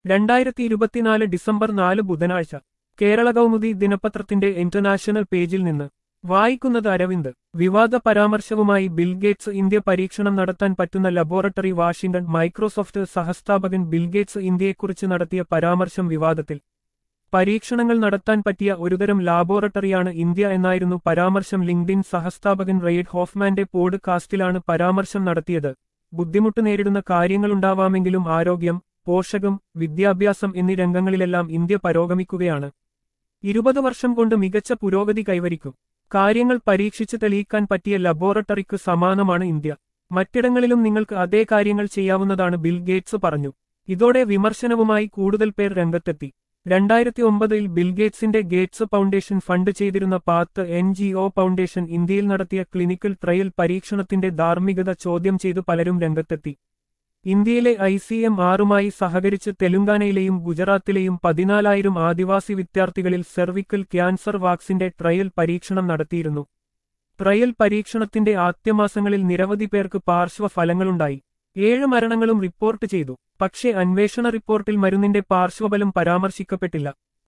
രണ്ടായിരത്തി ഇരുപത്തിനാല് ഡിസംബർ നാല് ബുധനാഴ്ച കേരള കൗമുദി ദിനപത്രത്തിന്റെ ഇന്റർനാഷണൽ പേജിൽ നിന്ന് വായിക്കുന്നത് അരവിന്ദ് വിവാദ പരാമർശവുമായി ബിൽഗേറ്റ്സ് ഇന്ത്യ പരീക്ഷണം നടത്താൻ പറ്റുന്ന ലബോറട്ടറി വാഷിംഗ്ടൺ മൈക്രോസോഫ്റ്റ് സഹസ്ഥാപകൻ ബിൽഗേറ്റ്സ് ഇന്ത്യയെക്കുറിച്ച് നടത്തിയ പരാമർശം വിവാദത്തിൽ പരീക്ഷണങ്ങൾ നടത്താൻ പറ്റിയ ഒരുതരം ലാബോറട്ടറിയാണ് ഇന്ത്യ എന്നായിരുന്നു പരാമർശം ലിങ്ക്ഡിൻ സഹസ്ഥാപകൻ റെയ്ഡ് ഹോഫ്മാന്റെ പോഡ്കാസ്റ്റിലാണ് പരാമർശം നടത്തിയത് ബുദ്ധിമുട്ട് നേരിടുന്ന കാര്യങ്ങളുണ്ടാവാമെങ്കിലും ആരോഗ്യം പോഷകം വിദ്യാഭ്യാസം എന്നീ രംഗങ്ങളിലെല്ലാം ഇന്ത്യ പുരോഗമിക്കുകയാണ് ഇരുപത് വർഷം കൊണ്ട് മികച്ച പുരോഗതി കൈവരിക്കും കാര്യങ്ങൾ പരീക്ഷിച്ച് തെളിയിക്കാൻ പറ്റിയ ലബോറട്ടറിക്ക് സമാനമാണ് ഇന്ത്യ മറ്റിടങ്ങളിലും നിങ്ങൾക്ക് അതേ കാര്യങ്ങൾ ചെയ്യാവുന്നതാണ് ബിൽ ഗേറ്റ്സ് പറഞ്ഞു ഇതോടെ വിമർശനവുമായി കൂടുതൽ പേർ രംഗത്തെത്തി രണ്ടായിരത്തി ഒമ്പതിൽ ബിൽഗേറ്റ്സിന്റെ ഗേറ്റ്സ് ഫൗണ്ടേഷൻ ഫണ്ട് ചെയ്തിരുന്ന PATH N G O foundation ഇന്ത്യയിൽ നടത്തിയ ക്ലിനിക്കൽ ട്രയൽ പരീക്ഷണത്തിന്റെ ധാർമ്മികത ചോദ്യം ചെയ്തു പലരും രംഗത്തെത്തി ഇന്ത്യയിലെ ഐ സി എം ആറുമായി സഹകരിച്ച് തെലുങ്കാനയിലെയും ഗുജറാത്തിലെയും പതിനാലായിരം ആദിവാസി വിദ്യാർത്ഥികളിൽ സെർവിക്കൽ ക്യാൻസർ വാക്സിന്റെ ട്രയൽ പരീക്ഷണം നടത്തിയിരുന്നു ട്രയൽ പരീക്ഷണത്തിന്റെ ആദ്യമാസങ്ങളിൽ നിരവധി പേർക്ക് പാർശ്വഫലങ്ങളുണ്ടായി ഏഴ് മരണങ്ങളും റിപ്പോർട്ട് ചെയ്തു പക്ഷേ അന്വേഷണ റിപ്പോർട്ടിൽ മരുന്നിന്റെ പാർശ്വഫലം പരാമർശിക്കപ്പെട്ടില്ല